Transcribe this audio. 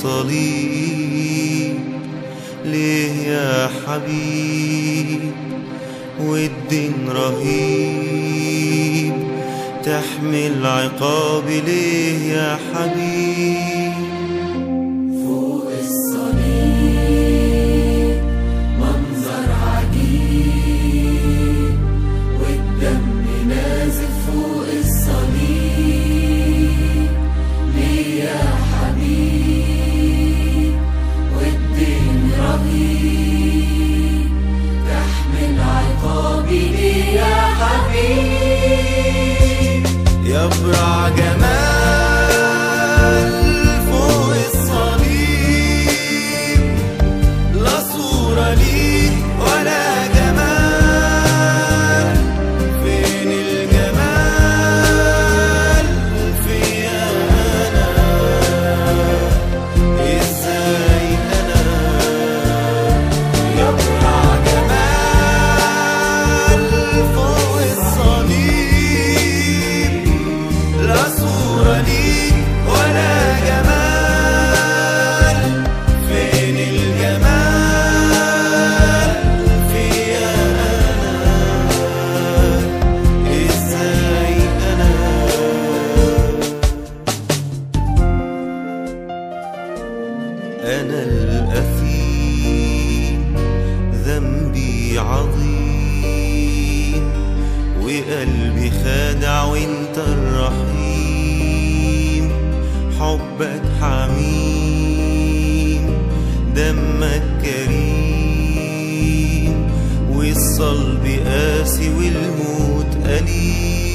الصليب ليه يا حبيب والدين رهيب تحمل عقاب ليه يا حبيب فوق الصليب منظر عجيب والدم نازف فوق الصليب ليه يا حبيب والدين رهيب تحمل عقابي ليه يا حبيب يبرع جمال فوق الصليب لا صورة ليك ولا جمال فين الجمال فيا أنا إزاي أنا يبرع جمال فوق الصليب لا صورة ليك ولا جمال فين الجمال فيا أنا إزاي أنا أنا الأثيم ذنبي عظيم وقلبي خادع وانت الرحيم حبك حميم دمك كريم والصلب قاسي والموت أليم